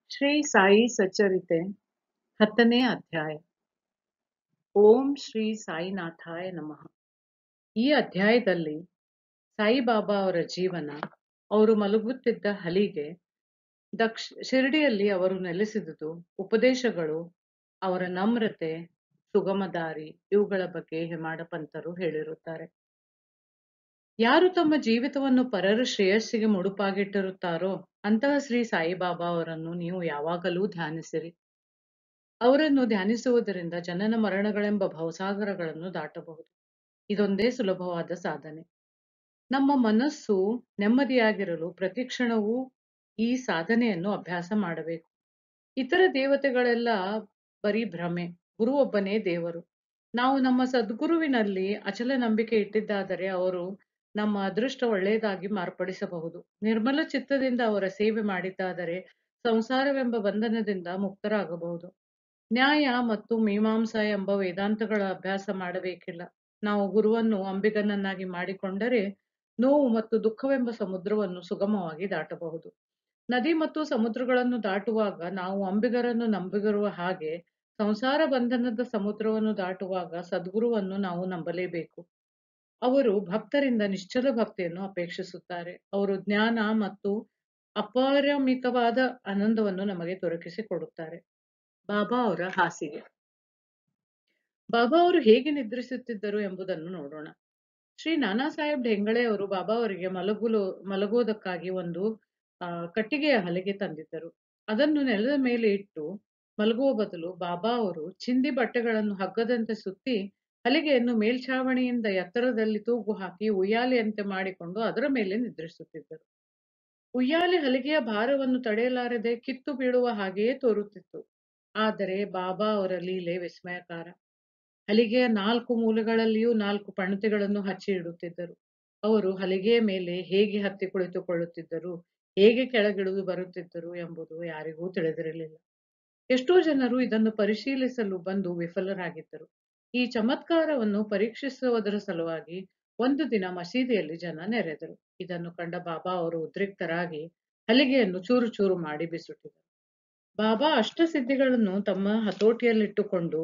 ಶ್ರೀ ಸಾಯಿ ಸಚ್ಚರಿತೆ ಹತ್ತನೇ ಅಧ್ಯಾಯ ಓಂ ಶ್ರೀ ಸಾಯಿನಾಥಾಯ ನಮಃ ಈ ಅಧ್ಯಾಯದಲ್ಲಿ ಸಾಯಿಬಾಬಾ ಅವರ ಜೀವನ ಅವರು ಮಲಗುತ್ತಿದ್ದ ಹಲಿಗೆ ದಕ್ಷ ಶಿರಡಿಯಲ್ಲಿ ಅವರು ನೆಲೆಸಿದುದು ಉಪದೇಶಗಳು ಅವರ ನಮ್ರತೆ ಸುಗಮ ದಾರಿ ಇವುಗಳ ಬಗ್ಗೆ ಹೆಮಾಡ ಪಂತರು ಹೇಳಿರುತ್ತಾರೆ ಯಾರು ತಮ್ಮ ಜೀವಿತವನ್ನು ಪರರ ಶ್ರೇಯಸ್ಸಿಗೆ ಮುಡುಪಾಗಿಟ್ಟಿರುತ್ತಾರೋ ಅಂತಹ ಶ್ರೀ ಸಾಯಿಬಾಬಾ ಅವರನ್ನು ನೀವು ಯಾವಾಗಲೂ ಧ್ಯಾನಿಸಿರಿ ಅವರನ್ನು ಧ್ಯಾನಿಸುವುದರಿಂದ ಜನನ ಮರಣಗಳೆಂಬ ಭವಸಾಗರಗಳನ್ನು ದಾಟಬಹುದು ಇದೊಂದೇ ಸುಲಭವಾದ ಸಾಧನೆ ನಮ್ಮ ಮನಸ್ಸು ನೆಮ್ಮದಿಯಾಗಿರಲು ಪ್ರತಿ ಕ್ಷಣವೂ ಈ ಸಾಧನೆಯನ್ನು ಅಭ್ಯಾಸ ಮಾಡಬೇಕು ಇತರ ದೇವತೆಗಳೆಲ್ಲ ಬರೀ ಭ್ರಮೆ ಗುರು ಒಬ್ಬನೇ ದೇವರು ನಾವು ನಮ್ಮ ಸದ್ಗುರುವಿನಲ್ಲಿ ಅಚಲ ನಂಬಿಕೆ ಇಟ್ಟಿದ್ದಾದರೆ ಅವರು ನಮ್ಮ ಅದೃಷ್ಟ ಒಳ್ಳೆಯದಾಗಿ ಮಾರ್ಪಡಿಸಬಹುದು ನಿರ್ಮಲ ಚಿತ್ತದಿಂದ ಅವರ ಸೇವೆ ಮಾಡಿದ್ದಾದರೆ ಸಂಸಾರವೆಂಬ ಬಂಧನದಿಂದ ಮುಕ್ತರಾಗಬಹುದು ನ್ಯಾಯ ಮತ್ತು ಮೀಮಾಂಸಾ ಎಂಬ ವೇದಾಂತಗಳ ಅಭ್ಯಾಸ ಮಾಡಬೇಕಿಲ್ಲ ನಾವು ಗುರುವನ್ನು ಅಂಬಿಗನನ್ನಾಗಿ ಮಾಡಿಕೊಂಡರೆ ನೋವು ಮತ್ತು ದುಃಖವೆಂಬ ಸಮುದ್ರವನ್ನು ಸುಗಮವಾಗಿ ದಾಟಬಹುದು ನದಿ ಮತ್ತು ಸಮುದ್ರಗಳನ್ನು ದಾಟುವಾಗ ನಾವು ಅಂಬಿಗರನ್ನು ನಂಬಿಗಿರುವ ಹಾಗೆ ಸಂಸಾರ ಬಂಧನದ ಸಮುದ್ರವನ್ನು ದಾಟುವಾಗ ಸದ್ಗುರುವನ್ನು ನಾವು ನಂಬಲೇಬೇಕು ಅವರು ಭಕ್ತರಿಂದ ನಿಶ್ಚಲ ಭಕ್ತಿಯನ್ನು ಅಪೇಕ್ಷಿಸುತ್ತಾರೆ ಅವರು ಜ್ಞಾನ ಮತ್ತು ಅಪರಿಮಿತವಾದ ಆನಂದವನ್ನು ನಮಗೆ ದೊರಕಿಸಿಕೊಡುತ್ತಾರೆ ಬಾಬಾ ಅವರ ಹಾಸಿಗೆ ಬಾಬಾ ಅವರು ಹೇಗೆ ನಿದ್ರಿಸುತ್ತಿದ್ದರು ಎಂಬುದನ್ನು ನೋಡೋಣ ಶ್ರೀ ನಾನಾ ಸಾಹೇಬ್ ಢೆಂಗಳೆ ಅವರು ಬಾಬಾ ಅವರಿಗೆ ಮಲಗುಲು ಮಲಗುವುದಕ್ಕಾಗಿ ಒಂದು ಆ ಕಟ್ಟಿಗೆಯ ಹಲಗೆ ತಂದಿದ್ದರು ಅದನ್ನು ನೆಲದ ಮೇಲೆ ಇಟ್ಟು ಮಲಗುವ ಬದಲು ಬಾಬಾ ಅವರು ಚಿಂದಿ ಬಟ್ಟೆಗಳನ್ನು ಹಗ್ಗದಂತೆ ಸುತ್ತಿ ಹಲಿಗೆಯನ್ನು ಮೇಲ್ಛಾವಣಿಯಿಂದ ಎತ್ತರದಲ್ಲಿ ತೂಗು ಹಾಕಿ ಉಯ್ಯಾಲೆಯಂತೆ ಮಾಡಿಕೊಂಡು ಅದರ ಮೇಲೆ ನಿದ್ರಿಸುತ್ತಿದ್ದರು ಉಯ್ಯಾಲೆ ಹಲಿಗೆಯ ಭಾರವನ್ನು ತಡೆಯಲಾರದೆ ಕಿತ್ತು ಬೀಳುವ ಹಾಗೆಯೇ ತೋರುತ್ತಿತ್ತು ಆದರೆ ಬಾಬಾ ಅವರ ಲೀಲೆ ವಿಸ್ಮಯಕಾರ ಹಲಿಗೆಯ ನಾಲ್ಕು ಮೂಲೆಗಳಲ್ಲಿಯೂ ನಾಲ್ಕು ಪಣತಿಗಳನ್ನು ಹಚ್ಚಿ ಇಡುತ್ತಿದ್ದರು ಅವರು ಹಲಿಗೆಯ ಮೇಲೆ ಹೇಗೆ ಹತ್ತಿ ಕುಳಿತುಕೊಳ್ಳುತ್ತಿದ್ದರು ಹೇಗೆ ಕೆಳಗಿಳಿದು ಬರುತ್ತಿದ್ದರು ಎಂಬುದು ಯಾರಿಗೂ ತಿಳಿದಿರಲಿಲ್ಲ ಎಷ್ಟೋ ಜನರು ಇದನ್ನು ಪರಿಶೀಲಿಸಲು ಬಂದು ವಿಫಲರಾಗಿದ್ದರು ಈ ಚಮತ್ಕಾರವನ್ನು ಪರೀಕ್ಷಿಸುವುದರ ಸಲುವಾಗಿ ಒಂದು ದಿನ ಮಸೀದಿಯಲ್ಲಿ ಜನ ನೆರೆದರು ಇದನ್ನು ಕಂಡ ಬಾಬಾ ಅವರು ಉದ್ರಿಕ್ತರಾಗಿ ಹಲಿಗೆಯನ್ನು ಚೂರು ಚೂರು ಮಾಡಿ ಬಿಸುಟ್ಟಿದರು ಬಾಬಾ ಅಷ್ಟಸಿದ್ಧಿಗಳನ್ನು ತಮ್ಮ ಹತೋಟಿಯಲ್ಲಿಟ್ಟುಕೊಂಡು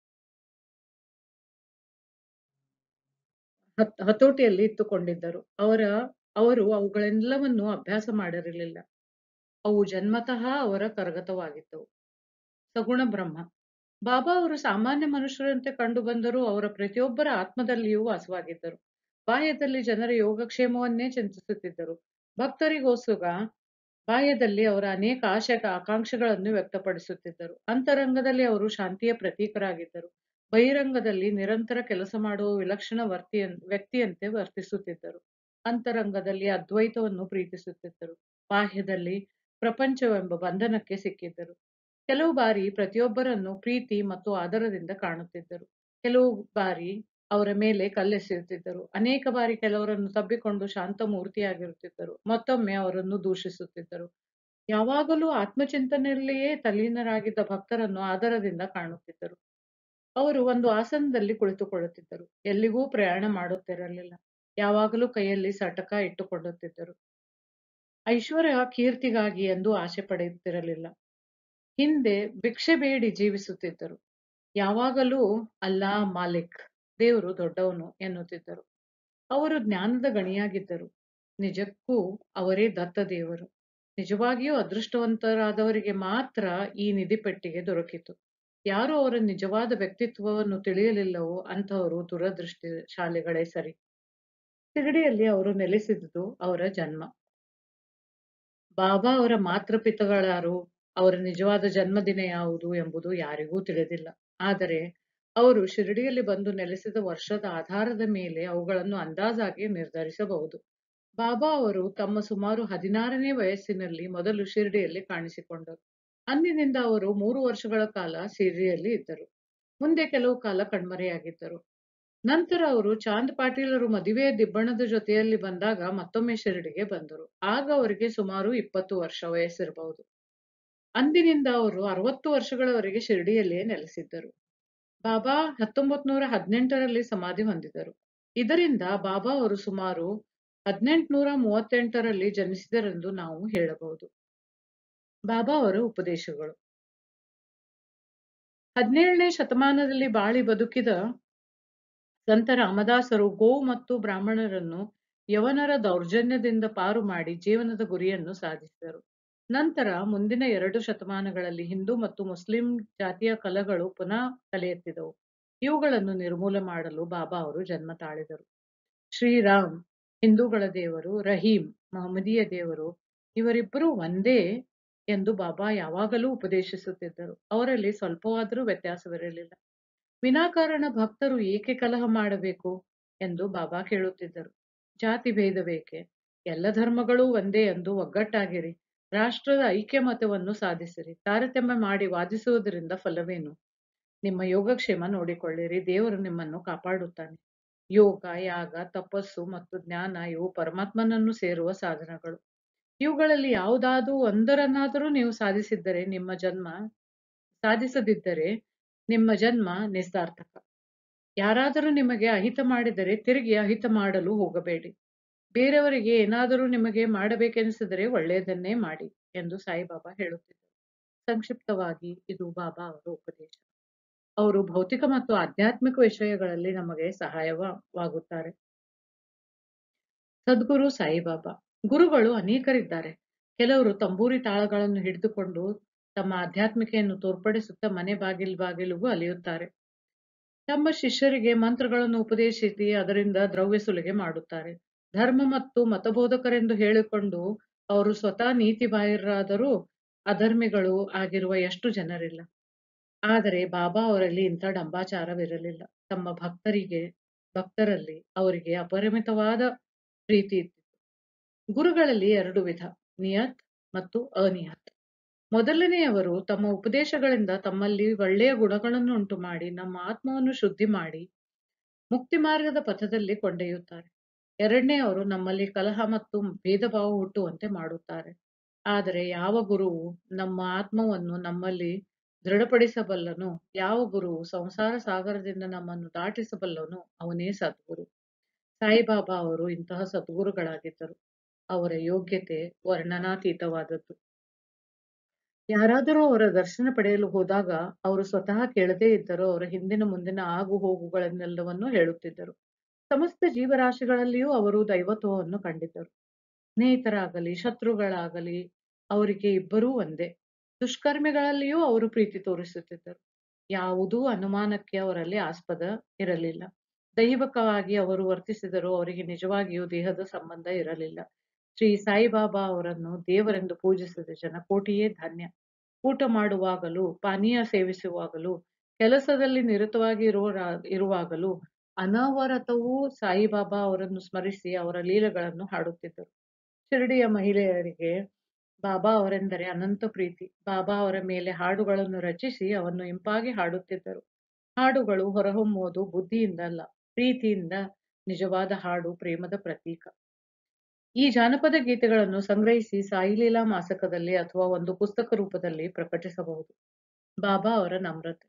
ಹತೋಟಿಯಲ್ಲಿ ಇಟ್ಟುಕೊಂಡಿದ್ದರು ಅವರ ಅವರು ಅವುಗಳೆಲ್ಲವನ್ನು ಅಭ್ಯಾಸ ಮಾಡಿರಲಿಲ್ಲ ಅವು ಜನ್ಮತಃ ಅವರ ಕರಗತವಾಗಿದ್ದವು ಸಗುಣ ಬ್ರಹ್ಮ ಬಾಬಾ ಅವರು ಸಾಮಾನ್ಯ ಮನುಷ್ಯರಂತೆ ಕಂಡು ಬಂದರೂ ಅವರ ಪ್ರತಿಯೊಬ್ಬರ ಆತ್ಮದಲ್ಲಿಯೂ ವಾಸವಾಗಿದ್ದರು ಬಾಹ್ಯದಲ್ಲಿ ಜನರ ಯೋಗಕ್ಷೇಮವನ್ನೇ ಚಿಂತಿಸುತ್ತಿದ್ದರು ಭಕ್ತರಿಗೋಸ್ಕರ ಬಾಹ್ಯದಲ್ಲಿ ಅವರ ಅನೇಕ ಆಶಯ ಆಕಾಂಕ್ಷೆಗಳನ್ನು ವ್ಯಕ್ತಪಡಿಸುತ್ತಿದ್ದರು ಅಂತರಂಗದಲ್ಲಿ ಅವರು ಶಾಂತಿಯ ಪ್ರತೀಕರಾಗಿದ್ದರು ಬಹಿರಂಗದಲ್ಲಿ ನಿರಂತರ ಕೆಲಸ ಮಾಡುವ ವಿಲಕ್ಷಣ ವರ್ತಿಯ ವ್ಯಕ್ತಿಯಂತೆ ವರ್ತಿಸುತ್ತಿದ್ದರು ಅಂತರಂಗದಲ್ಲಿ ಅದ್ವೈತವನ್ನು ಪ್ರೀತಿಸುತ್ತಿದ್ದರು ಬಾಹ್ಯದಲ್ಲಿ ಪ್ರಪಂಚವೆಂಬ ಬಂಧನಕ್ಕೆ ಸಿಕ್ಕಿದ್ದರು ಕೆಲವು ಬಾರಿ ಪ್ರತಿಯೊಬ್ಬರನ್ನು ಪ್ರೀತಿ ಮತ್ತು ಆದರದಿಂದ ಕಾಣುತ್ತಿದ್ದರು ಕೆಲವು ಬಾರಿ ಅವರ ಮೇಲೆ ಕಲ್ಲೆಸೆಯುತ್ತಿದ್ದರು ಅನೇಕ ಬಾರಿ ಕೆಲವರನ್ನು ತಬ್ಬಿಕೊಂಡು ಶಾಂತ ಮೂರ್ತಿಯಾಗಿರುತ್ತಿದ್ದರು ಮತ್ತೊಮ್ಮೆ ಅವರನ್ನು ದೂಷಿಸುತ್ತಿದ್ದರು ಯಾವಾಗಲೂ ಆತ್ಮಚಿಂತನೆಯಲ್ಲಿಯೇ ತಲ್ಲೀನರಾಗಿದ್ದ ಭಕ್ತರನ್ನು ಆದರದಿಂದ ಕಾಣುತ್ತಿದ್ದರು ಅವರು ಒಂದು ಆಸನದಲ್ಲಿ ಕುಳಿತುಕೊಳ್ಳುತ್ತಿದ್ದರು ಎಲ್ಲಿಗೂ ಪ್ರಯಾಣ ಮಾಡುತ್ತಿರಲಿಲ್ಲ ಯಾವಾಗಲೂ ಕೈಯಲ್ಲಿ ಸಟಕ ಇಟ್ಟುಕೊಳ್ಳುತ್ತಿದ್ದರು ಐಶ್ವರ್ಯ ಕೀರ್ತಿಗಾಗಿ ಎಂದು ಆಸೆ ಪಡೆಯುತ್ತಿರಲಿಲ್ಲ ಹಿಂದೆ ಭಿಕ್ಷೆ ಬೇಡಿ ಜೀವಿಸುತ್ತಿದ್ದರು ಯಾವಾಗಲೂ ಅಲ್ಲಾ ಮಾಲಿಕ್ ದೇವರು ದೊಡ್ಡವನು ಎನ್ನುತ್ತಿದ್ದರು ಅವರು ಜ್ಞಾನದ ಗಣಿಯಾಗಿದ್ದರು ನಿಜಕ್ಕೂ ಅವರೇ ದತ್ತ ದೇವರು ನಿಜವಾಗಿಯೂ ಅದೃಷ್ಟವಂತರಾದವರಿಗೆ ಮಾತ್ರ ಈ ನಿಧಿಪೆಟ್ಟಿಗೆ ದೊರಕಿತು ಯಾರು ಅವರ ನಿಜವಾದ ವ್ಯಕ್ತಿತ್ವವನ್ನು ತಿಳಿಯಲಿಲ್ಲವೋ ಅಂತಹವರು ದುರದೃಷ್ಟಶಾಲಿಗಳೇ ಸರಿ ಸಿಗಡಿಯಲ್ಲಿ ಅವರು ನೆಲೆಸಿದುದು ಅವರ ಜನ್ಮ ಬಾಬಾ ಅವರ ಮಾತೃಪಿತಗಳಾರು ಅವರ ನಿಜವಾದ ಜನ್ಮದಿನ ಯಾವುದು ಎಂಬುದು ಯಾರಿಗೂ ತಿಳಿದಿಲ್ಲ ಆದರೆ ಅವರು ಶಿರಡಿಯಲ್ಲಿ ಬಂದು ನೆಲೆಸಿದ ವರ್ಷದ ಆಧಾರದ ಮೇಲೆ ಅವುಗಳನ್ನು ಅಂದಾಜಾಗಿ ನಿರ್ಧರಿಸಬಹುದು ಬಾಬಾ ಅವರು ತಮ್ಮ ಸುಮಾರು ಹದಿನಾರನೇ ವಯಸ್ಸಿನಲ್ಲಿ ಮೊದಲು ಶಿರಡಿಯಲ್ಲಿ ಕಾಣಿಸಿಕೊಂಡರು ಅಂದಿನಿಂದ ಅವರು ಮೂರು ವರ್ಷಗಳ ಕಾಲ ಶಿರಡಿಯಲ್ಲಿ ಇದ್ದರು ಮುಂದೆ ಕೆಲವು ಕಾಲ ಕಣ್ಮರೆಯಾಗಿದ್ದರು ನಂತರ ಅವರು ಚಾಂದ್ ಪಾಟೀಲರು ಮದುವೆಯ ದಿಬ್ಬಣದ ಜೊತೆಯಲ್ಲಿ ಬಂದಾಗ ಮತ್ತೊಮ್ಮೆ ಶಿರಡಿಗೆ ಬಂದರು ಆಗ ಅವರಿಗೆ ಸುಮಾರು ಇಪ್ಪತ್ತು ವರ್ಷ ವಯಸ್ಸಿರಬಹುದು ಅಂದಿನಿಂದ ಅವರು ಅರವತ್ತು ವರ್ಷಗಳವರೆಗೆ ಶಿರಡಿಯಲ್ಲಿಯೇ ನೆಲೆಸಿದ್ದರು ಬಾಬಾ ಹತ್ತೊಂಬತ್ ನೂರ ಹದಿನೆಂಟರಲ್ಲಿ ಸಮಾಧಿ ಹೊಂದಿದರು ಇದರಿಂದ ಬಾಬಾ ಅವರು ಸುಮಾರು ಹದಿನೆಂಟುನೂರ ಮೂವತ್ತೆಂಟರಲ್ಲಿ ಜನಿಸಿದರೆಂದು ನಾವು ಹೇಳಬಹುದು ಬಾಬಾ ಅವರ ಉಪದೇಶಗಳು ಹದಿನೇಳನೇ ಶತಮಾನದಲ್ಲಿ ಬಾಳಿ ಬದುಕಿದ ಸಂತ ರಾಮದಾಸರು ಗೋ ಮತ್ತು ಬ್ರಾಹ್ಮಣರನ್ನು ಯವನರ ದೌರ್ಜನ್ಯದಿಂದ ಪಾರು ಮಾಡಿ ಜೀವನದ ಗುರಿಯನ್ನು ಸಾಧಿಸಿದರು ನಂತರ ಮುಂದಿನ ಎರಡು ಶತಮಾನಗಳಲ್ಲಿ ಹಿಂದೂ ಮತ್ತು ಮುಸ್ಲಿಂ ಜಾತಿಯ ಕಲಗಳು ಪುನಃ ತಲೆ ಎತ್ತಿದವು ಇವುಗಳನ್ನು ನಿರ್ಮೂಲ ಮಾಡಲು ಬಾಬಾ ಅವರು ಜನ್ಮ ತಾಳಿದರು ಶ್ರೀರಾಮ್ ಹಿಂದೂಗಳ ದೇವರು ರಹೀಂ ಮಹಮ್ಮದೀಯ ದೇವರು ಇವರಿಬ್ಬರು ಒಂದೇ ಎಂದು ಬಾಬಾ ಯಾವಾಗಲೂ ಉಪದೇಶಿಸುತ್ತಿದ್ದರು ಅವರಲ್ಲಿ ಸ್ವಲ್ಪವಾದರೂ ವ್ಯತ್ಯಾಸವಿರಲಿಲ್ಲ ವಿನಾಕಾರಣ ಭಕ್ತರು ಏಕೆ ಕಲಹ ಮಾಡಬೇಕು ಎಂದು ಬಾಬಾ ಕೇಳುತ್ತಿದ್ದರು ಜಾತಿ ಭೇದ ಬೇಕೆ ಎಲ್ಲ ಧರ್ಮಗಳೂ ಒಂದೇ ಎಂದು ಒಗ್ಗಟ್ಟಾಗಿರಿ ರಾಷ್ಟ್ರದ ಐಕ್ಯಮತವನ್ನು ಸಾಧಿಸಿರಿ ತಾರತಮ್ಯ ಮಾಡಿ ವಾದಿಸುವುದರಿಂದ ಫಲವೇನು ನಿಮ್ಮ ಯೋಗಕ್ಷೇಮ ನೋಡಿಕೊಳ್ಳಿರಿ ದೇವರು ನಿಮ್ಮನ್ನು ಕಾಪಾಡುತ್ತಾನೆ ಯೋಗ ಯಾಗ ತಪಸ್ಸು ಮತ್ತು ಜ್ಞಾನ ಇವು ಪರಮಾತ್ಮನನ್ನು ಸೇರುವ ಸಾಧನಗಳು ಇವುಗಳಲ್ಲಿ ಯಾವುದಾದರೂ ಒಂದರನ್ನಾದರೂ ನೀವು ಸಾಧಿಸಿದ್ದರೆ ನಿಮ್ಮ ಜನ್ಮ ಸಾಧಿಸದಿದ್ದರೆ ನಿಮ್ಮ ಜನ್ಮ ನಿಸ್ಸಾರ್ಥಕ ಯಾರಾದರೂ ನಿಮಗೆ ಅಹಿತ ಮಾಡಿದರೆ ತಿರುಗಿ ಅಹಿತ ಮಾಡಲು ಹೋಗಬೇಡಿ ಬೇರೆಯವರಿಗೆ ಏನಾದರೂ ನಿಮಗೆ ಮಾಡಬೇಕೆನಿಸಿದರೆ ಒಳ್ಳೆಯದನ್ನೇ ಮಾಡಿ ಎಂದು ಸಾಯಿಬಾಬಾ ಹೇಳುತ್ತಿದ್ದರು ಸಂಕ್ಷಿಪ್ತವಾಗಿ ಇದು ಬಾಬಾ ಅವರ ಉಪದೇಶ ಅವರು ಭೌತಿಕ ಮತ್ತು ಆಧ್ಯಾತ್ಮಿಕ ವಿಷಯಗಳಲ್ಲಿ ನಮಗೆ ಸಹಾಯವಾಗುತ್ತಾರೆ ಸದ್ಗುರು ಸಾಯಿಬಾಬಾ ಗುರುಗಳು ಅನೇಕರಿದ್ದಾರೆ ಕೆಲವರು ತಂಬೂರಿ ತಾಳಗಳನ್ನು ಹಿಡಿದುಕೊಂಡು ತಮ್ಮ ಆಧ್ಯಾತ್ಮಿಕೆಯನ್ನು ತೋರ್ಪಡಿಸುತ್ತಾ ಮನೆ ಬಾಗಿಲು ಬಾಗಿಲಿಗೂ ಅಲಿಯುತ್ತಾರೆ ತಮ್ಮ ಶಿಷ್ಯರಿಗೆ ಮಂತ್ರಗಳನ್ನು ಉಪದೇಶಿಸಿ ಅದರಿಂದ ದ್ರವ್ಯ ಸುಲಿಗೆ ಮಾಡುತ್ತಾರೆ ಧರ್ಮ ಮತ್ತು ಮತಬೋಧಕರೆಂದು ಹೇಳಿಕೊಂಡು ಅವರು ಸ್ವತಃ ನೀತಿ ಬಾಹಿರರಾದರೂ ಅಧರ್ಮಿಗಳು ಆಗಿರುವ ಎಷ್ಟು ಜನರಿಲ್ಲ ಆದರೆ ಬಾಬಾ ಅವರಲ್ಲಿ ಇಂಥ ಡಂಬಾಚಾರವಿರಲಿಲ್ಲ ತಮ್ಮ ಭಕ್ತರಿಗೆ ಭಕ್ತರಲ್ಲಿ ಅವರಿಗೆ ಅಪರಿಮಿತವಾದ ಪ್ರೀತಿ ಇತ್ತು ಗುರುಗಳಲ್ಲಿ ಎರಡು ವಿಧ ನಿಯತ್ ಮತ್ತು ಅನಿಯತ್ ಮೊದಲನೆಯವರು ತಮ್ಮ ಉಪದೇಶಗಳಿಂದ ತಮ್ಮಲ್ಲಿ ಒಳ್ಳೆಯ ಗುಣಗಳನ್ನು ಉಂಟು ಮಾಡಿ ನಮ್ಮ ಆತ್ಮವನ್ನು ಶುದ್ಧಿ ಮಾಡಿ ಮುಕ್ತಿ ಮಾರ್ಗದ ಪಥದಲ್ಲಿ ಕೊಂಡೊಯ್ಯುತ್ತಾರೆ ಎರಡನೆಯವರು ನಮ್ಮಲ್ಲಿ ಕಲಹ ಮತ್ತು ಭೇದ ಭಾವ ಹುಟ್ಟುವಂತೆ ಮಾಡುತ್ತಾರೆ ಆದರೆ ಯಾವ ಗುರುವು ನಮ್ಮ ಆತ್ಮವನ್ನು ನಮ್ಮಲ್ಲಿ ದೃಢಪಡಿಸಬಲ್ಲನು ಯಾವ ಗುರುವು ಸಂಸಾರ ಸಾಗರದಿಂದ ನಮ್ಮನ್ನು ದಾಟಿಸಬಲ್ಲನು ಅವನೇ ಸದ್ಗುರು ಸಾಯಿಬಾಬಾ ಅವರು ಇಂತಹ ಸದ್ಗುರುಗಳಾಗಿದ್ದರು ಅವರ ಯೋಗ್ಯತೆ ವರ್ಣನಾತೀತವಾದದ್ದು ಯಾರಾದರೂ ಅವರ ದರ್ಶನ ಪಡೆಯಲು ಹೋದಾಗ ಅವರು ಸ್ವತಃ ಕೇಳದೇ ಇದ್ದರೂ ಅವರ ಹಿಂದಿನ ಮುಂದಿನ ಆಗು ಹೋಗುಗಳನ್ನೆಲ್ಲವನ್ನೂ ಹೇಳುತ್ತಿದ್ದರು ಸಮಸ್ತ ಜೀವರಾಶಿಗಳಲ್ಲಿಯೂ ಅವರು ದೈವತ್ವವನ್ನು ಕಂಡಿದ್ದರು ಸ್ನೇಹಿತರಾಗಲಿ ಶತ್ರುಗಳಾಗಲಿ ಅವರಿಗೆ ಇಬ್ಬರೂ ಒಂದೇ ದುಷ್ಕರ್ಮಿಗಳಲ್ಲಿಯೂ ಅವರು ಪ್ರೀತಿ ತೋರಿಸುತ್ತಿದ್ದರು ಯಾವುದೂ ಅನುಮಾನಕ್ಕೆ ಅವರಲ್ಲಿ ಆಸ್ಪದ ಇರಲಿಲ್ಲ ದೈವಕವಾಗಿ ಅವರು ವರ್ತಿಸಿದರೂ ಅವರಿಗೆ ನಿಜವಾಗಿಯೂ ದೇಹದ ಸಂಬಂಧ ಇರಲಿಲ್ಲ ಶ್ರೀ ಸಾಯಿಬಾಬಾ ಅವರನ್ನು ದೇವರೆಂದು ಪೂಜಿಸಿದ ಜನಕೋಟಿಯೇ ಧನ್ಯ ಊಟ ಮಾಡುವಾಗಲೂ ಪಾನೀಯ ಸೇವಿಸುವಾಗಲೂ ಕೆಲಸದಲ್ಲಿ ನಿರತವಾಗಿ ಇರುವ ಇರುವಾಗಲೂ ಅನವರತವೂ ಸಾಯಿಬಾಬಾ ಅವರನ್ನು ಸ್ಮರಿಸಿ ಅವರ ಲೀಲೆಗಳನ್ನು ಹಾಡುತ್ತಿದ್ದರು ಶಿರಡಿಯ ಮಹಿಳೆಯರಿಗೆ ಬಾಬಾ ಅವರೆಂದರೆ ಅನಂತ ಪ್ರೀತಿ ಬಾಬಾ ಅವರ ಮೇಲೆ ಹಾಡುಗಳನ್ನು ರಚಿಸಿ ಅವನ್ನು ಇಂಪಾಗಿ ಹಾಡುತ್ತಿದ್ದರು ಹಾಡುಗಳು ಹೊರಹೊಮ್ಮುವುದು ಬುದ್ಧಿಯಿಂದ ಅಲ್ಲ ಪ್ರೀತಿಯಿಂದ ನಿಜವಾದ ಹಾಡು ಪ್ರೇಮದ ಪ್ರತೀಕ ಈ ಜಾನಪದ ಗೀತೆಗಳನ್ನು ಸಂಗ್ರಹಿಸಿ ಸಾಯಿಲೀಲಾ ಮಾಸಕದಲ್ಲಿ ಅಥವಾ ಒಂದು ಪುಸ್ತಕ ರೂಪದಲ್ಲಿ ಪ್ರಕಟಿಸಬಹುದು ಬಾಬಾ ಅವರ ನಮ್ರತೆ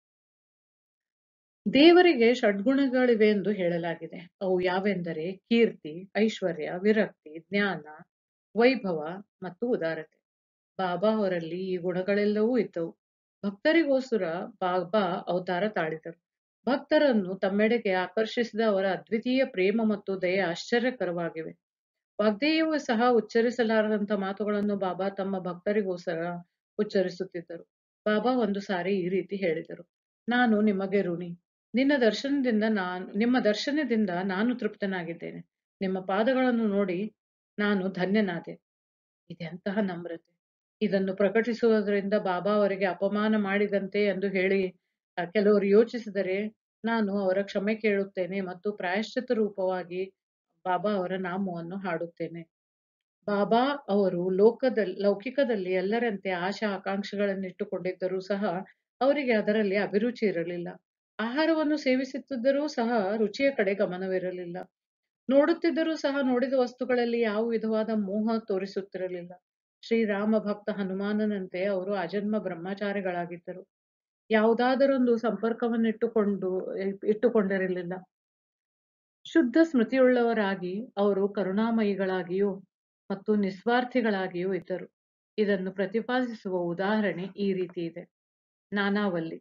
ದೇವರಿಗೆ ಷಡ್ಗುಣಗಳಿವೆ ಎಂದು ಹೇಳಲಾಗಿದೆ ಅವು ಯಾವೆಂದರೆ ಕೀರ್ತಿ ಐಶ್ವರ್ಯ ವಿರಕ್ತಿ ಜ್ಞಾನ ವೈಭವ ಮತ್ತು ಉದಾರತೆ ಬಾಬಾ ಅವರಲ್ಲಿ ಈ ಗುಣಗಳೆಲ್ಲವೂ ಇದ್ದವು ಭಕ್ತರಿಗೋಸ್ಕರ ಬಾಬಾ ಅವತಾರ ತಾಳಿದರು ಭಕ್ತರನ್ನು ತಮ್ಮೆಡೆಗೆ ಆಕರ್ಷಿಸಿದ ಅವರ ಅದ್ವಿತೀಯ ಪ್ರೇಮ ಮತ್ತು ದಯೆ ಆಶ್ಚರ್ಯಕರವಾಗಿವೆ ವಾಗ್ದೇಯವು ಸಹ ಉಚ್ಚರಿಸಲಾರದಂತ ಮಾತುಗಳನ್ನು ಬಾಬಾ ತಮ್ಮ ಭಕ್ತರಿಗೋಸ್ಕರ ಉಚ್ಚರಿಸುತ್ತಿದ್ದರು ಬಾಬಾ ಒಂದು ಸಾರಿ ಈ ರೀತಿ ಹೇಳಿದರು ನಾನು ನಿಮಗೆ ಋಣಿ ನಿನ್ನ ದರ್ಶನದಿಂದ ನಾನು ನಿಮ್ಮ ದರ್ಶನದಿಂದ ನಾನು ತೃಪ್ತನಾಗಿದ್ದೇನೆ ನಿಮ್ಮ ಪಾದಗಳನ್ನು ನೋಡಿ ನಾನು ಧನ್ಯನಾದೆ ಇದೆಂತಹ ನಮ್ರತೆ ಇದನ್ನು ಪ್ರಕಟಿಸುವುದರಿಂದ ಬಾಬಾ ಅವರಿಗೆ ಅಪಮಾನ ಮಾಡಿದಂತೆ ಎಂದು ಹೇಳಿ ಆ, ಕೆಲವರು ಯೋಚಿಸಿದರೆ ನಾನು ಅವರ ಕ್ಷಮೆ ಕೇಳುತ್ತೇನೆ ಮತ್ತು ಪ್ರಾಯಶ್ಚಿತ್ತ ರೂಪವಾಗಿ ಬಾಬಾ ಅವರ ನಾಮವನ್ನು ಹಾಡುತ್ತೇನೆ ಬಾಬಾ ಅವರು ಲೋಕದಲ್ಲಿ ಲೌಕಿಕದಲ್ಲಿ ಎಲ್ಲರಂತೆ ಆಶಾ ಆಕಾಂಕ್ಷೆಗಳನ್ನಿಟ್ಟುಕೊಂಡಿದ್ದರೂ ಸಹ ಅವರಿಗೆ ಅದರಲ್ಲಿ ಅಭಿರುಚಿ ಇರಲಿಲ್ಲ ಆಹಾರವನ್ನು ಸೇವಿಸುತ್ತಿದ್ದರೂ ಸಹ ರುಚಿಯ ಕಡೆ ಗಮನವಿರಲಿಲ್ಲ ನೋಡುತ್ತಿದ್ದರೂ ಸಹ ನೋಡಿದ ವಸ್ತುಗಳಲ್ಲಿ ಯಾವ ವಿಧವಾದ ಮೋಹ ತೋರಿಸುತ್ತಿರಲಿಲ್ಲ ಶ್ರೀರಾಮ ಭಕ್ತ ಹನುಮಾನನಂತೆ ಅವರು ಅಜನ್ಮ ಬ್ರಹ್ಮಚಾರಿಗಳಾಗಿದ್ದರು ಯಾವುದಾದರೊಂದು ಸಂಪರ್ಕವನ್ನಿಟ್ಟುಕೊಂಡು ಇಟ್ಟುಕೊಂಡಿರಲಿಲ್ಲ ಶುದ್ಧ ಸ್ಮೃತಿಯುಳ್ಳವರಾಗಿ ಅವರು ಕರುಣಾಮಯಿಗಳಾಗಿಯೂ ಮತ್ತು ನಿಸ್ವಾರ್ಥಿಗಳಾಗಿಯೂ ಇದ್ದರು ಇದನ್ನು ಪ್ರತಿಪಾದಿಸುವ ಉದಾಹರಣೆ ಈ ರೀತಿ ಇದೆ ನಾನಾವಲ್ಲಿ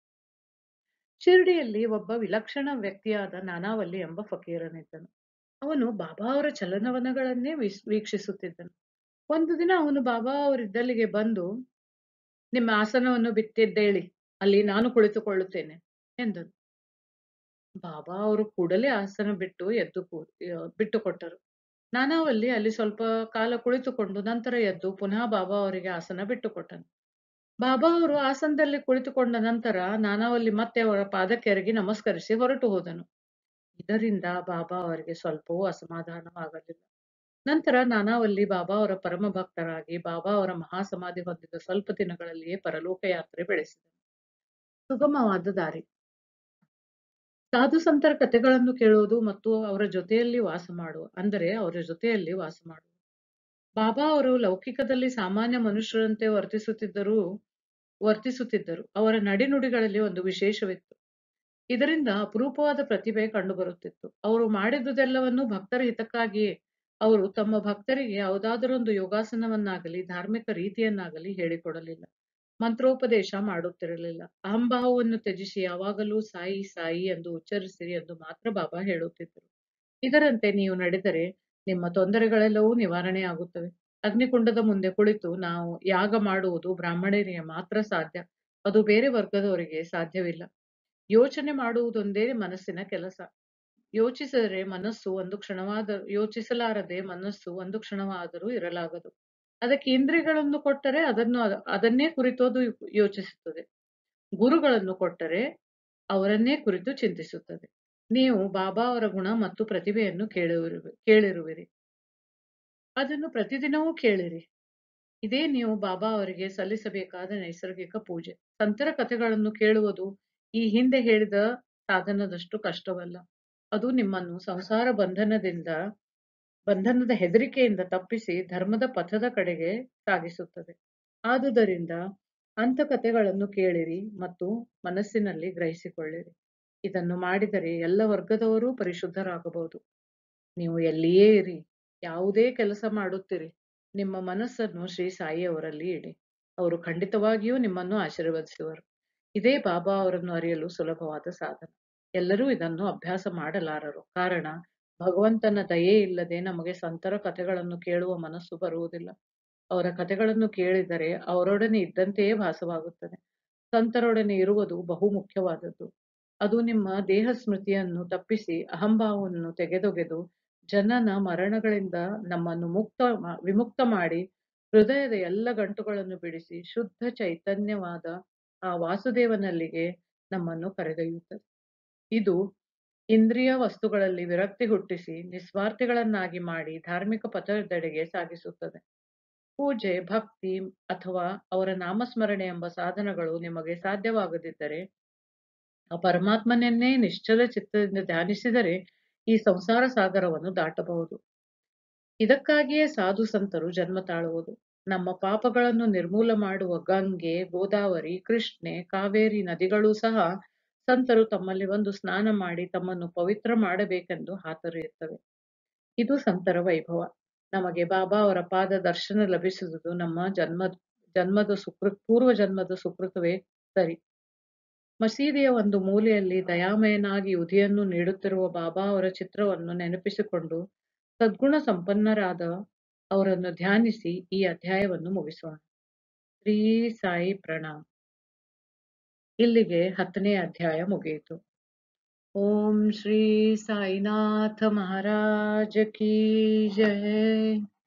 ಶಿರ್ಡಿಯಲ್ಲಿ ಒಬ್ಬ ವಿಲಕ್ಷಣ ವ್ಯಕ್ತಿಯಾದ ನಾನಾವಲ್ಲಿ ಎಂಬ ಫಕೀರನಿದ್ದನು ಅವನು ಬಾಬಾ ಅವರ ಚಲನವಲನಗಳನ್ನೇ ವೀಸ್- ವೀಕ್ಷಿಸುತ್ತಿದ್ದನು ಒಂದು ದಿನ ಅವನು ಬಾಬಾ ಅವರಿದ್ದಲ್ಲಿಗೆ ಬಂದು ನಿಮ್ಮ ಆಸನವನ್ನು ಬಿಟ್ಟಿದ್ದೇಳಿ ಅಲ್ಲಿ ನಾನು ಕುಳಿತುಕೊಳ್ಳುತ್ತೇನೆ ಎಂದನು ಬಾಬಾ ಅವರು ಕೂಡಲೇ ಆಸನ ಬಿಟ್ಟು ಎದ್ದು ಕೂ ಆ, ಬಿಟ್ಟು ಕೊಟ್ಟರು ನಾನಾವಲ್ಲಿ ಅಲ್ಲಿ ಸ್ವಲ್ಪ ಕಾಲ ಕುಳಿತುಕೊಂಡು ನಂತರ ಎದ್ದು ಪುನಃ ಬಾಬಾ ಅವರಿಗೆ ಆಸನ ಬಿಟ್ಟು ಕೊಟ್ಟನು ಬಾಬಾ ಅವರು ಆಸನದಲ್ಲಿ ಕುಳಿತುಕೊಂಡ ನಂತರ ನಾನಾವಲ್ಲಿ ಮತ್ತೆ ಅವರ ಪಾದಕ್ಕೆರಗಿ ನಮಸ್ಕರಿಸಿ ಹೊರಟು ಹೋದನು ಇದರಿಂದ ಬಾಬಾ ಅವರಿಗೆ ಸ್ವಲ್ಪವೂ ಅಸಮಾಧಾನವಾಗಲಿಲ್ಲ ನಂತರ ನಾನಾವಲ್ಲಿ ಬಾಬಾ ಅವರ ಪರಮ ಭಕ್ತರಾಗಿ ಬಾಬಾ ಅವರ ಮಹಾಸಮಾಧಿ ಹೊಂದಿದ ಸ್ವಲ್ಪ ದಿನಗಳಲ್ಲಿಯೇ ಪರಲೋಕ ಯಾತ್ರೆ ಬೆಳೆಸಿದನು ಸುಗಮವಾದ ದಾರಿ ಸಾಧು ಸಂತರ ಕಥೆಗಳನ್ನು ಕೇಳುವುದು ಮತ್ತು ಅವರ ಜೊತೆಯಲ್ಲಿ ವಾಸ ಮಾಡುವ ಅಂದರೆ ಅವರ ಜೊತೆಯಲ್ಲಿ ವಾಸ ಮಾಡುವ ಬಾಬಾ ಅವರು ಲೌಕಿಕದಲ್ಲಿ ಸಾಮಾನ್ಯ ಮನುಷ್ಯರಂತೆ ವರ್ತಿಸುತ್ತಿದ್ದರೂ ವರ್ತಿಸುತ್ತಿದ್ದರು ಅವರ ನಡೆನುಡಿಗಳಲ್ಲಿ ಒಂದು ವಿಶೇಷವಿತ್ತು ಇದರಿಂದ ಅಪರೂಪವಾದ ಪ್ರತಿಭೆ ಕಂಡುಬರುತ್ತಿತ್ತು ಅವರು ಮಾಡಿದುದೆಲ್ಲವನ್ನೂ ಭಕ್ತರ ಹಿತಕ್ಕಾಗಿಯೇ ಅವರು ತಮ್ಮ ಭಕ್ತರಿಗೆ ಯಾವುದಾದರೊಂದು ಯೋಗಾಸನವನ್ನಾಗಲಿ ಧಾರ್ಮಿಕ ರೀತಿಯನ್ನಾಗಲಿ ಹೇಳಿಕೊಡಲಿಲ್ಲ ಮಂತ್ರೋಪದೇಶ ಮಾಡುತ್ತಿರಲಿಲ್ಲ ಅಹಂಭಾವವನ್ನು ತ್ಯಜಿಸಿ ಯಾವಾಗಲೂ ಸಾಯಿ ಸಾಯಿ ಎಂದು ಉಚ್ಚರಿಸಿರಿ ಎಂದು ಮಾತ್ರ ಬಾಬಾ ಹೇಳುತ್ತಿದ್ದರು ಇದರಂತೆ ನೀವು ನಡೆದರೆ ನಿಮ್ಮ ತೊಂದರೆಗಳೆಲ್ಲವೂ ನಿವಾರಣೆಯಾಗುತ್ತವೆ ಅಗ್ನಿಕುಂಡದ ಮುಂದೆ ಕುಳಿತು ನಾವು ಯಾಗ ಮಾಡುವುದು ಬ್ರಾಹ್ಮಣರಿಗೆ ಮಾತ್ರ ಸಾಧ್ಯ ಅದು ಬೇರೆ ವರ್ಗದವರಿಗೆ ಸಾಧ್ಯವಿಲ್ಲ ಯೋಚನೆ ಮಾಡುವುದೊಂದೇ ಮನಸ್ಸಿನ ಕೆಲಸ ಯೋಚಿಸಿದರೆ ಮನಸ್ಸು ಒಂದು ಕ್ಷಣವಾದ ಯೋಚಿಸಲಾರದೆ ಮನಸ್ಸು ಒಂದು ಕ್ಷಣವಾದರೂ ಇರಲಾಗದು ಅದಕ್ಕೆ ಇಂದ್ರಿಯಗಳನ್ನು ಕೊಟ್ಟರೆ ಅದನ್ನು ಅದ- ಅದನ್ನೇ ಕುರಿತು ಅದು ಯೋಚಿಸುತ್ತದೆ ಗುರುಗಳನ್ನು ಕೊಟ್ಟರೆ ಅವರನ್ನೇ ಕುರಿತು ಚಿಂತಿಸುತ್ತದೆ ನೀವು ಬಾಬಾ ಅವರ ಗುಣ ಮತ್ತು ಪ್ರತಿಭೆಯನ್ನು ಕೇಳಿರುವಿ ಕೇಳಿರುವಿರಿ ಅದನ್ನು ಪ್ರತಿದಿನವೂ ಕೇಳಿರಿ ಇದೇ ನೀವು ಬಾಬಾ ಅವರಿಗೆ ಸಲ್ಲಿಸಬೇಕಾದ ನೈಸರ್ಗಿಕ ಪೂಜೆ ಸಂತರ ಕಥೆಗಳನ್ನು ಕೇಳುವುದು ಈ ಹಿಂದೆ ಹೇಳಿದ ಸಾಧನದಷ್ಟು ಕಷ್ಟವಲ್ಲ ಅದು ನಿಮ್ಮನ್ನು ಸಂಸಾರ ಬಂಧನದಿಂದ ಬಂಧನದ ಹೆದರಿಕೆಯಿಂದ ತಪ್ಪಿಸಿ ಧರ್ಮದ ಪಥದ ಕಡೆಗೆ ಸಾಗಿಸುತ್ತದೆ ಆದುದರಿಂದ ಅಂಥ ಕಥೆಗಳನ್ನು ಕೇಳಿರಿ ಮತ್ತು ಮನಸ್ಸಿನಲ್ಲಿ ಗ್ರಹಿಸಿಕೊಳ್ಳಿರಿ ಇದನ್ನು ಮಾಡಿದರೆ ಎಲ್ಲ ವರ್ಗದವರೂ ಪರಿಶುದ್ಧರಾಗಬಹುದು ನೀವು ಎಲ್ಲಿಯೇ ಇರಿ ಯಾವುದೇ ಕೆಲಸ ಮಾಡುತ್ತೀರಿ ನಿಮ್ಮ ಮನಸ್ಸನ್ನು ಶ್ರೀ ಸಾಯಿಯವರಲ್ಲಿ ಇಡಿ ಅವರು ಖಂಡಿತವಾಗಿಯೂ ನಿಮ್ಮನ್ನು ಆಶೀರ್ವದಿಸುವರು ಇದೇ ಬಾಬಾ ಅವರನ್ನು ಅರಿಯಲು ಸುಲಭವಾದ ಸಾಧನ ಎಲ್ಲರೂ ಇದನ್ನು ಅಭ್ಯಾಸ ಮಾಡಲಾರರು ಕಾರಣ ಭಗವಂತನ ದಯೆ ಇಲ್ಲದೆ ನಮಗೆ ಸಂತರ ಕಥೆಗಳನ್ನು ಕೇಳುವ ಮನಸ್ಸು ಬರುವುದಿಲ್ಲ ಅವರ ಕಥೆಗಳನ್ನು ಕೇಳಿದರೆ ಅವರೊಡನೆ ಇದ್ದಂತೆಯೇ ಭಾಸವಾಗುತ್ತದೆ ಸಂತರೊಡನೆ ಇರುವುದು ಬಹು ಮುಖ್ಯವಾದದ್ದು ಅದು ನಿಮ್ಮ ದೇಹ ಸ್ಮೃತಿಯನ್ನು ತಪ್ಪಿಸಿ ಅಹಂಭಾವವನ್ನು ತೆಗೆದೊಗೆದು ಜನನ ಮರಣಗಳಿಂದ ನಮ್ಮನ್ನು ಮುಕ್ತ ಮಾ- ವಿಮುಕ್ತ ಮಾಡಿ ಹೃದಯದ ಎಲ್ಲ ಗಂಟುಗಳನ್ನು ಬಿಡಿಸಿ ಶುದ್ಧ ಚೈತನ್ಯವಾದ ಆ ವಾಸುದೇವನಲ್ಲಿಗೆ ನಮ್ಮನ್ನು ಕರೆದೊಯ್ಯುತ್ತದೆ ಇದು ಇಂದ್ರಿಯ ವಸ್ತುಗಳಲ್ಲಿ ವಿರಕ್ತಿ ಹುಟ್ಟಿಸಿ ನಿಸ್ವಾರ್ಥಿಗಳನ್ನಾಗಿ ಮಾಡಿ ಧಾರ್ಮಿಕ ಪಥದೆಡೆಗೆ ಸಾಗಿಸುತ್ತದೆ ಪೂಜೆ ಭಕ್ತಿ ಅಥವಾ ಅವರ ನಾಮಸ್ಮರಣೆ ಎಂಬ ಸಾಧನಗಳು ನಿಮಗೆ ಸಾಧ್ಯವಾಗದಿದ್ದರೆ ಆ ಪರಮಾತ್ಮನನ್ನೇ ನಿಶ್ಚಲ ಚಿತ್ತದಿಂದ ಧ್ಯಾನಿಸಿದರೆ ಈ ಸಂಸಾರ ಸಾಗರವನ್ನು ದಾಟಬಹುದು ಇದಕ್ಕಾಗಿಯೇ ಸಾಧು ಸಂತರು ಜನ್ಮ ತಾಳುವುದು ನಮ್ಮ ಪಾಪಗಳನ್ನು ನಿರ್ಮೂಲ ಮಾಡುವ ಗಂಗೆ ಗೋದಾವರಿ ಕೃಷ್ಣೆ ಕಾವೇರಿ ನದಿಗಳೂ ಸಹ ಸಂತರು ತಮ್ಮಲ್ಲಿ ಒಂದು ಸ್ನಾನ ಮಾಡಿ ತಮ್ಮನ್ನು ಪವಿತ್ರ ಮಾಡಬೇಕೆಂದು ಹಾತೊರೆಯುತ್ತವೆ ಇದು ಸಂತರ ವೈಭವ ನಮಗೆ ಬಾಬಾ ಅವರ ಪಾದ ದರ್ಶನ ಲಭಿಸುವುದು ನಮ್ಮ ಜನ್ಮ ಜನ್ಮದ ಸುಕೃತ್ ಪೂರ್ವ ಜನ್ಮದ ಸುಕೃತವೇ ಸರಿ ಮಸೀದಿಯ ಒಂದು ಮೂಲೆಯಲ್ಲಿ ದಯಾಮಯನಾಗಿ ಉದಿಯನ್ನು ನೀಡುತ್ತಿರುವ ಬಾಬಾ ಅವರ ಚಿತ್ರವನ್ನು ನೆನಪಿಸಿಕೊಂಡು ಸದ್ಗುಣ ಸಂಪನ್ನರಾದ ಅವರನ್ನು ಧ್ಯಾನಿಸಿ ಈ ಅಧ್ಯಾಯವನ್ನು ಮುಗಿಸೋಣ ಶ್ರೀ ಸಾಯಿ ಪ್ರಣಾಮ್ ಇಲ್ಲಿಗೆ ಹತ್ತನೇ ಅಧ್ಯಾಯ ಮುಗಿಯಿತು ಓಂ ಶ್ರೀ ಸಾಯಿನಾಥ ಮಹಾರಾಜ ಕಿ ಜಯ